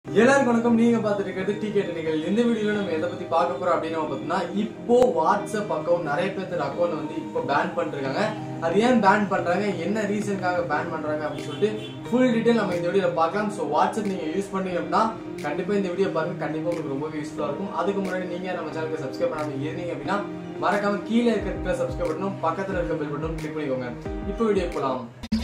எல்லாருக்கும் வணக்கம் நீங்க பார்த்துட்டு இருக்கிறது டிக்கெட் நிகழ் இந்த வீடியோல நம்ம எதை பத்தி பார்க்க போறோம் அப்படின்னு பார்த்தோம்னா இப்போ வாட்ஸ்அப் அக்கௌண்ட் நிறைய பேர்த்தோட அக்கௌண்ட் வந்து இப்போ பேன் பண்ணிருக்காங்க அது ஏன் பேன் பண்றாங்க என்ன ரீசனுக்காக பேன் பண்றாங்க அப்படின்னு சொல்லிட்டு ஃபுல் டீடைல் நம்ம இந்த வீடியோல பார்க்கலாம் ஸோ வாட்ஸ்அப் நீங்க யூஸ் பண்ணீங்க அப்படின்னா கண்டிப்பா இந்த வீடியோ பாருங்க கண்டிப்பா உங்களுக்கு ரொம்பவே யூஸ்ஃபுல்லா இருக்கும் அதுக்கு முன்னாடி நீங்க நம்ம சேனலுக்கு சப்ஸ்கிரைப் பண்ணாம இருந்தீங்க அப்படின்னா மறக்காம கீழே இருக்கிற சப்ஸ்கிரைப் பட்டனும் பக்கத்துல இருக்க பெல் பட்டனும் கிளிக் பண்ணிக்கோங்க இப்போ வீடியோ போலாம்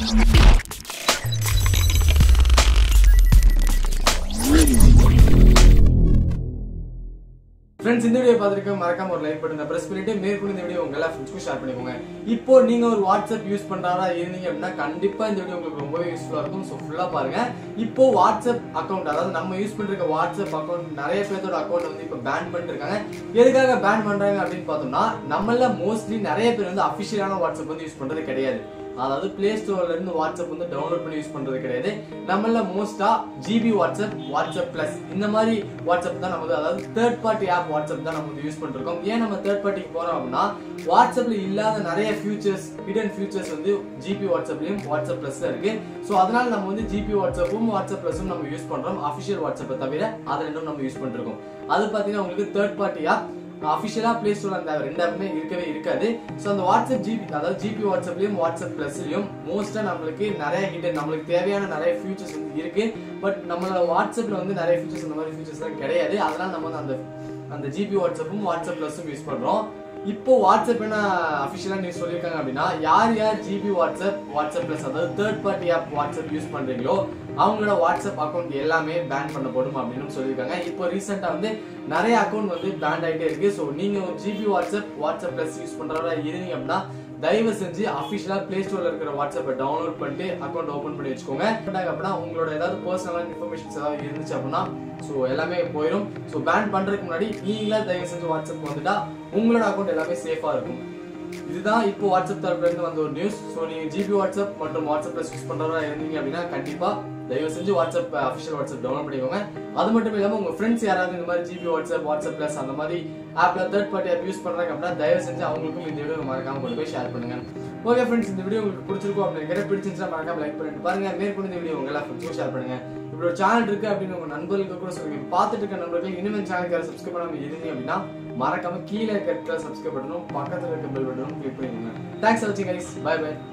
ஃப்ரெண்ட்ஸ் இந்த வீடியோ பார்த்துருக்க மறக்காம ஒரு லைக் பண்ணுங்க பிரஸ் பண்ணிட்டு மேற்கொண்டு இந்த வீடியோ உங்க எல்லா ஃப்ரெண்ட்ஸ்க்கும் ஷேர் பண்ணிக்கோங்க இப்போ நீங்க ஒரு வாட்ஸ்அப் யூஸ் பண்றாரா இருந்தீங்க அப்படின்னா கண்டிப்பா இந்த வீடியோ உங்களுக்கு ரொம்பவே யூஸ்ஃபுல்லா இருக்கும் ஸோ ஃபுல்லா பாருங்க இப்போ வாட்ஸ்அப் அக்கௌண்ட் அதாவது நம்ம யூஸ் பண்ற வாட்ஸ்அப் அக்கௌண்ட் நிறைய பேர்த்தோட அக்கௌண்ட் வந்து இப்போ பேன் பண்ணிட்டு இருக்காங்க எதுக்காக பேன் பண்றாங்க அப்படின்னு பார்த்தோம்னா நம்மள மோஸ்ட்லி நிறைய பேர் வந்து அஃபிஷியலான வாட்ஸ்அப் வந்து யூஸ் பண்றது கிடையாது அதாவது பிளே ஸ்டோர்ல இருந்து வாட்ஸ்அப் வந்து டவுன்லோட் பண்ணி யூஸ் பண்றது கிடையாது நம்மள மோஸ்டா ஜிபி வாட்ஸ்அப் வாட்ஸ்அப் பிளஸ் இந்த மாதிரி வாட்ஸ்அப் தான் நம்ம வந்து அதாவது தேர்ட் பார்ட்டி ஆப் வாட்ஸ்அப் தான் நம்ம வந்து யூஸ் பண்ணிருக்கோம் ஏன் நம்ம தேர்ட் பார்ட்டிக்கு போறோம் அப்படின்னா வாட்ஸ்அப்ல இல்லாத நிறைய ஃபியூச்சர்ஸ் ஹிடன் ஃபியூச்சர்ஸ் வந்து ஜிபி வாட்ஸ்அப்லயும் வாட்ஸ்அப் பிளஸ்ல இருக்கு ஸோ அதனால நம்ம வந்து ஜிபி வாட்ஸ்அப்பும் வாட்ஸ்அப் பிளஸும் நம்ம யூஸ் பண்றோம் அஃபிஷியல் வாட்ஸ்அப்பை தவிர அது ரெண்டும் நம்ம யூஸ் பண்ணிருக்கோம் அது பாத்தீங்கன்னா உங்களுக்கு தேர்ட் பார்ட்டி ஆப் அஃபிஷியலா பிளே ஸ்டோர் அந்த ரெண்டு ஆப்புமே இருக்கவே இருக்காது ஸோ அந்த வாட்ஸ்அப் ஜிபி அதாவது ஜிபி வாட்ஸ்அப்லயும் வாட்ஸ்அப் பிளஸ்லயும் மோஸ்டா நம்மளுக்கு நிறைய ஹிட் நம்மளுக்கு தேவையான நிறைய ஃபியூச்சர்ஸ் வந்து இருக்கு பட் நம்மளோட வாட்ஸ்அப்ல வந்து நிறைய ஃபியூச்சர்ஸ் அந்த மாதிரி ஃபியூச்சர்ஸ் எல்லாம் கிடையாது அதனால நம்ம வந்து அந்த அந்த ஜிபி வாட்ஸ்அப்பும் வாட்ஸ்அப் பிளஸும் யூஸ் பண்றோம் இப்போ வாட்ஸ்அப் என்ன அஃபிஷியலா நியூஸ் சொல்லியிருக்காங்க அப்படின்னா யார் யார் ஜிபி வாட்ஸ்அப் வாட்ஸ்அப் பிளஸ் அதாவது third party app WhatsApp use பண்றீங்களோ அவங்களோட வாட்ஸ்அப் அக்கௌண்ட் எல்லாமே பேன் பண்ணப்படும் அப்படின்னு சொல்லியிருக்காங்க இப்போ ரீசெண்டா வந்து நிறைய அக்கௌண்ட் வந்து பேன் ஆகிட்டே இருக்கு ஸோ நீங்க GB WhatsApp WhatsApp plus use பண்றதா இருந்தீங்க அப்படின்னா தயவு செஞ்சு அஃபிஷியலா பிளே ஸ்டோர்ல இருக்கிற வாட்ஸ்அப்பை டவுன்லோட் பண்ணிட்டு அக்கௌண்ட் ஓபன் பண்ணி வச்சுக்கோங்க அப்படின்னா உங்களோட ஏதாவது பர்சனலான இன்ஃபர்மேஷன்ஸ் ஏதாவது இருந்துச்சு அப்படின்னா ஸோ எல்லாமே போயிடும் ஸோ பேன் பண்றதுக்கு முன்னாடி நீங்களா தயவு செஞ்சு வாட்ஸ்அப் வந்துட்டா உங்களோட அக்கௌண்ட் எல்லாமே சேஃபா இருக்கும் இதுதான் இப்போ வாட்ஸ்அப் தரப்புல இருந்து வந்த ஒரு நியூஸ் ஸோ நீங்க ஜிபி வாட்ஸ்அப் மற்றும் வாட்ஸ்அப் பிளஸ் யூஸ் பண்றதா இருந்தீங்க அப்படின்னா கண்டிப்பா தயவு செஞ்சு வாட்ஸ்அப் அஃபிஷியல் வாட்ஸ்அப் டவுன்லோட் பண்ணிக்கோங்க அது மட்டும் இல்லாம உங்க ஃப்ரெண்ட்ஸ் யாராவது இந்த மாதிரி ஜிபி வாட்ஸ்அப் வாட்ஸ்அப் பிளஸ் அந்த மாதிரி ஆப்ல தேர்ட் பார்ட்டி ஆப் யூஸ் பண்றாங்க அப்படின்னா தயவு செஞ்சு அவங்களுக்கும் இந்த வீடியோ மறக்காம கொண்டு போய் ஷேர் பண்ணுங்க ஓகே ஃப்ரெண்ட்ஸ் இந்த வீடியோ உங்களுக்கு பிடிச்சிருக்கும் அப்படின்னு நினைக்கிறேன் பிடிச்சிருந்துச்சா மறக்காம லைக் பண்ணிட்டு பாருங்க மேற்கொண்டு இந்த வீடியோ உங்க எல்லா ஃப்ரெண்ட்ஸுக்கும் ஷேர் பண்ணுங்க இப்படி ஒரு சேனல் இருக்கு அப்படின்னு உங்க நண்பர்களுக்கு கூட சொல்லுங்க பார்த்துட்டு இருக்க நண்பர்கள் இனிமேல் சேனலுக்கு சப்ஸ்கிரைப் பண்ணாம இருந்தீங்க அப்படின்னா மறக்காம கீழே இருக்கிற சப்ஸ்கிரைப் பட்டனும் பக்கத்துல இருக்க பெல் பட்டனும் கிளிக் பண்ணிக்கோங்க தேங்க்ஸ் ஃபார் வாட்சிங் கைஸ் பை பை